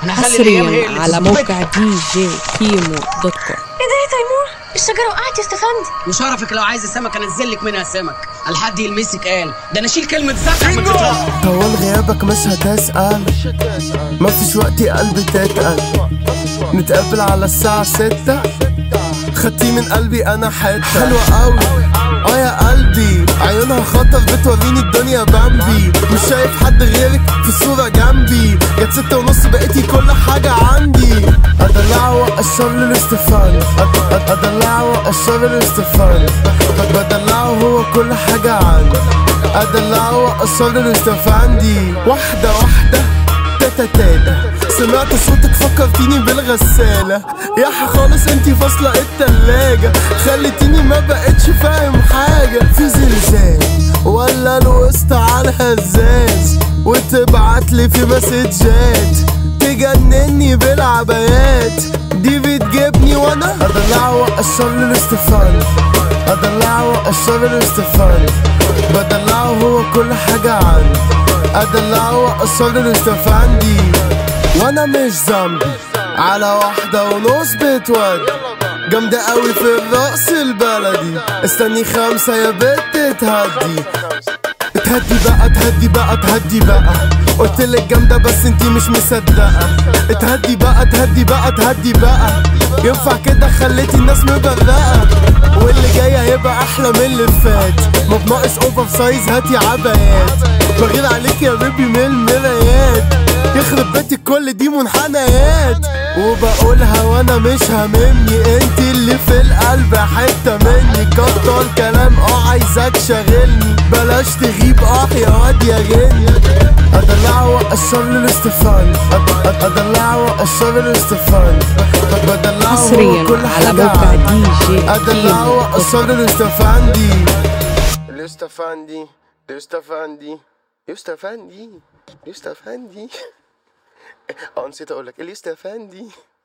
انا هخلي الايام هي حصريا اللي على تظبط. موقع دي جي كيمو دوت كوم ايه ده يا تيمور الشجره وقعت يا استفندي وشرفك لو عايز سمك انزل لك منها سمك الحد يلمسك قال ده انا اشيل كلمه زفع من تطلع طول غيابك مش هتسأل ما فيش وقت يا قلبي تتقل نتقابل على الساعة ستة خدتي من قلبي انا حتة حلوة قوي اه يا قلبي عيونها خطر بتوريني الدنيا بامبي مش شايف حد غيرك في الصورة جنبي جت ستة ونص بقيتي كل حاجة عندي ادلع واقشر له الاستفان أد- أد- ادلع واقشر له الاستفان بدلعه هو كل حاجة عندي ادلعه واقشر له الاستفاندي واحدة واحدة تاتا تاتا سمعت صوتك فكرتيني بالغسالة يا خالص انتي فاصلة التلاجة خليتيني ما بقتش فاهم حاجة في زلزال ولا الوسط على الهزاز وتبعتلي في مسجات تجنني بالعبايات دي بتجيبني وانا ادلعه واقشر له الاستفان ادلعه واقشر له الاستفان بدلعه هو كل حاجة عندي ادلعه واقشر له الاستفاندي وانا مش ذنبي على واحدة ونص بتودي جامدة قوي في الرقص البلدي استني خمسة يا بنت تهدي تهدي بقى تهدي بقى تهدي بقى قلتلك جامدة بس انتي مش مصدقة تهدي بقى تهدي بقى تهدي بقى ينفع كده خليتي الناس مبرقة واللي جاي هيبقى احلى من اللي فات ما بناقص اوفر سايز هاتي عبايات بغير عليك يا بيبي من المرايات يخرب بيتك كل دي منحنيات وبقولها وانا مش هاممني انت اللي في القلب حته مني كتر كلام اه عايزك شاغلني بلاش تغيب اه يا واد يا غني ادلعه واقشر له الاستفان أد- أد- ادلعه واقشر له الاستفان بدلعه هو حصريا كل على حاجة موقع عندي. دي جي ادلعه كيمو دوت واقشر له الاستفاندي الاستفاندي الاستفاندي يوستفندي يوستفندي اه نسيت اقول لك الاستفندي